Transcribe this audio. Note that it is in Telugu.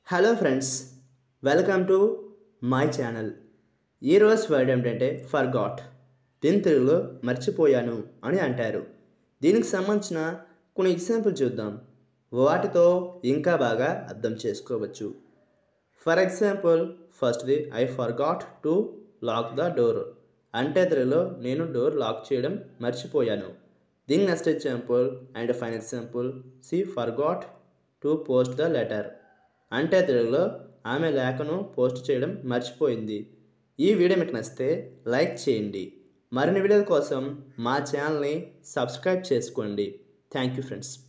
hello friends welcome to my channel ఈరోజు వర్డ్ ఏంటంటే ఫర్ గాట్ దీని తెలుగులో మర్చిపోయాను అని అంటారు దీనికి సంబంధించిన కొన్ని ఎగ్జాంపుల్ చూద్దాం వాటితో ఇంకా బాగా అర్థం చేసుకోవచ్చు ఫర్ ఎగ్జాంపుల్ ఫస్ట్ది I forgot to lock the door అంటే తెలుగులో నేను డోర్ లాక్ చేయడం మర్చిపోయాను దీని next example and fine example she forgot to post the letter అంటే తెలుగులో ఆమె లేఖను పోస్ట్ చేయడం మర్చిపోయింది ఈ వీడియో మీకు నచ్చితే లైక్ చేయండి మరిన్ని వీడియోల కోసం మా ఛానల్ని సబ్స్క్రైబ్ చేసుకోండి థ్యాంక్ యూ ఫ్రెండ్స్